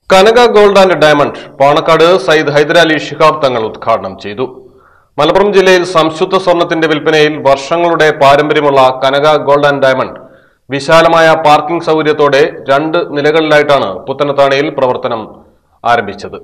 Kanaka gold and diamond Panakkad Sayyid Hyderali Shihab Thangal ഉദ്ഘാടനം ചെയ്തു മലപ്പുറം ജില്ലയിൽ സംശുദ്ധ സ്വർണത്തിന്റെ വിൽപ്പനയിൽ വർഷങ്ങളുടെ പാരമ്പര്യമുള്ള കനക ഗോൾഡ് ആൻഡ് ഡയമണ്ട് വിശാലമായ പാർക്കിംഗ് സൗകര്യത്തോടെ രണ്ട് നിലകളിലായിട്ടാണ് പുത്തനത്താണിയിൽ പ്രവർത്തനം ആരംഭിച്ചത്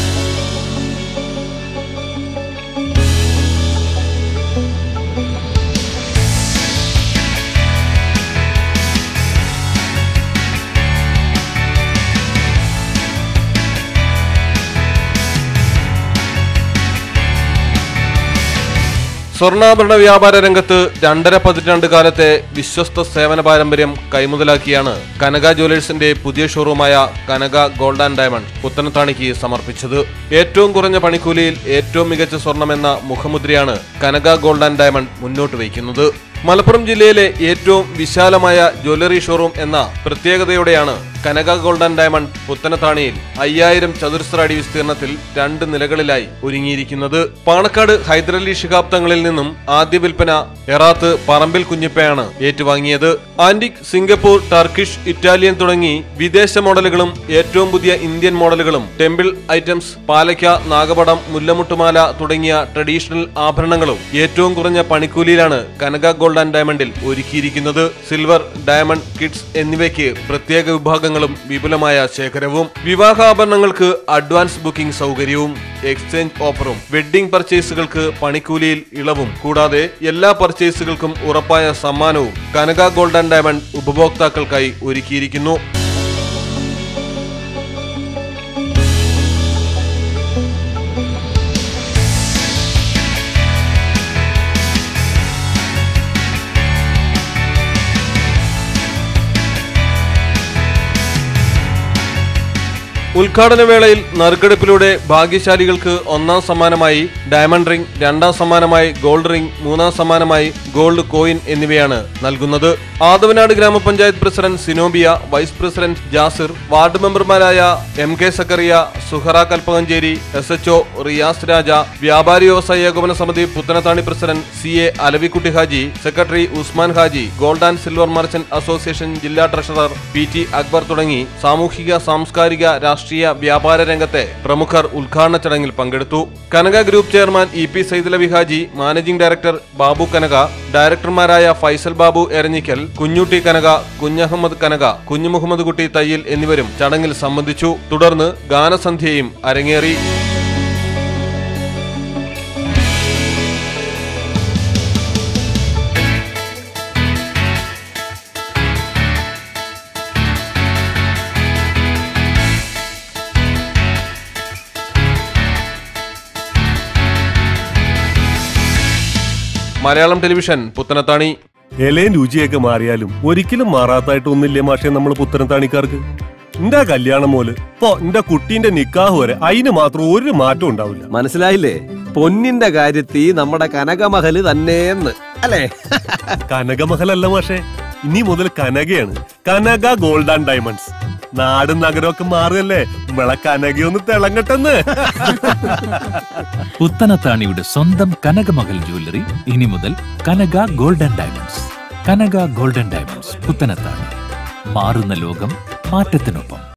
സ്വർണ്ണാഭരണ വ്യാപാര രംഗത്ത് രണ്ടര പതിറ്റാണ്ട് കാലത്തെ വിശ്വസ്ത സേവന പാരമ്പര്യം കൈമുതലാക്കിയാണ് കനക ജ്വല്ലേഴ്സിന്റെ പുതിയ ഷോറൂമായ കനക ഗോൾഡ് ആൻഡ് ഡയമണ്ട് പുത്തനത്താണിക്ക് സമർപ്പിച്ചത് ഏറ്റവും കുറഞ്ഞ പണിക്കൂലിയിൽ ഏറ്റവും മികച്ച സ്വർണമെന്ന മുഖമുദ്രയാണ് കനക ഗോൾഡ് ആൻഡ് ഡയമണ്ട് മുന്നോട്ട് വയ്ക്കുന്നത് മലപ്പുറം ജില്ലയിലെ ഏറ്റവും വിശാലമായ ജ്വല്ലറി ഷോറൂം എന്ന പ്രത്യേകതയോടെയാണ് കനക ഗോൾഡ് ആൻഡ് ഡയമണ്ട് പുത്തനത്താണിയിൽ അയ്യായിരം ചതുരശ്ര അടി വിസ്തീർണത്തിൽ രണ്ട് നിലകളിലായി ഒരുങ്ങിയിരിക്കുന്നത് പാണക്കാട് ഹൈദരലി ശിഹാബ് തങ്ങളിൽ നിന്നും ആദ്യ വിൽപ്പന എറാത്ത് പറമ്പിൽ കുഞ്ഞിപ്പയാണ് ഏറ്റുവാങ്ങിയത് ആന്റിക് സിംഗപ്പൂർ ടർക്കിഷ് ഇറ്റാലിയൻ തുടങ്ങി വിദേശ മോഡലുകളും ഏറ്റവും പുതിയ ഇന്ത്യൻ മോഡലുകളും ടെമ്പിൾ ഐറ്റംസ് പാലയ്ക്ക നാഗപടം മുല്ലമുട്ടുമാല തുടങ്ങിയ ട്രഡീഷണൽ ആഭരണങ്ങളും ഏറ്റവും കുറഞ്ഞ പണിക്കൂലിയിലാണ് കനക ഗോൾഡ് ആൻഡ് ഡയമണ്ടിൽ ഒരുക്കിയിരിക്കുന്നത് സിൽവർ ഡയമണ്ട് കിഡ്സ് എന്നിവയ്ക്ക് പ്രത്യേക വിഭാഗങ്ങളും വിപുലമായ ശേഖരവും വിവാഹാഭരണങ്ങൾക്ക് അഡ്വാൻസ് ബുക്കിംഗ് സൗകര്യവും എക്സ്ചേഞ്ച് ഓഫറും വെഡ്ഡിംഗ് പർച്ചേസുകൾക്ക് പണിക്കൂലിയിൽ ഇളവും കൂടാതെ എല്ലാ പർച്ചേസുകൾക്കും ഉറപ്പായ സമ്മാനവും കനക ഗോൾഡ് ആൻഡ് ഡയമണ്ട് ഉപഭോക്താക്കൾക്കായി ഒരുക്കിയിരിക്കുന്നു ഉദ്ഘാടന വേളയിൽ നറുക്കെടുപ്പിലൂടെ ഭാഗ്യശാലികൾക്ക് ഒന്നാം സമ്മാനമായി ഡയമണ്ട് റിംഗ് രണ്ടാം സമ്മാനമായി ഗോൾഡ് റിംഗ് മൂന്നാം സമ്മാനമായി ഗോൾഡ് കോയിൻ എന്നിവയാണ് നൽകുന്നത് ആദവനാട് ഗ്രാമപഞ്ചായത്ത് president Zenobia vice president Jasir ward മെമ്പർമാരായ M K Zakariya Suhara Kalpakanchery S H Riyas Raja വ്യാപാരി വ്യവസായ ഏകോപന സമിതി Puthanathani president C A Alavikutty Haji secretary Usman Haji gold and silver merchant association ജില്ലാ ട്രഷറർ പി ടി അക്ബർ തുടങ്ങി സാമൂഹിക സാംസ്കാരിക രാഷ്ട്രീയ വ്യാപാര രംഗത്തെ പ്രമുഖർ ഉദ്ഘാടന ചടങ്ങിൽ പങ്കെടുത്തു Kanaka group chairman E P Saidalavi Haji managing director Babu Kanaka ഡയറക്ടർമാരായ ഫൈസൽ ബാബു എരഞ്ഞിക്കൽ കുഞ്ഞുട്ടി കനക കുഞ്ഞഹമ്മദ് കനക കുഞ്ഞു മുഹമ്മദ് കുട്ടി തയ്യിൽ എന്നിവരും ചടങ്ങിൽ സംബന്ധിച്ചു തുടർന്ന് ഗാനസന്ധ്യയും അരങ്ങേറി മലയാളം ടെലിവിഷൻ പുത്തനത്താണി ഇലയും രുചിയൊക്കെ മാറിയാലും ഒരിക്കലും മാറാത്തായിട്ട് ഒന്നില്ലേ മാഷെ നമ്മൾ പുത്തനത്താണിക്കാർക്ക് എന്റെ കല്യാണം മോല് ഇപ്പൊ എന്റെ കുട്ടീന്റെ നിക്കാഹ് വരെ അതിന് മാത്രം ഒരു മാറ്റം ഉണ്ടാവില്ല മനസ്സിലായില്ലേ പൊന്നിന്റെ കാര്യത്തിൽ നമ്മുടെ കനകമഹല് തന്നെയെന്ന് അല്ലേ കനകമഹലല്ല മാഷെ ഇനി മുതൽ കനകയാണ് കനക ഗോൾഡ് ആൻഡ് ഡയമണ്ട്സ് നാടും നഗരമൊക്കെ മാറുകയല്ലേ നമ്മളെ കനകയൊന്ന് തിളങ്ങട്ടെന്ന് പുത്തനത്താണിയുടെ സ്വന്തം കനകമകൽ ജ്വല്ലറി ഇനി മുതൽ Kanaka golden diamonds Kanaka golden diamonds Puthanathani മാറുന്ന ലോകം മാറ്റത്തിനൊപ്പം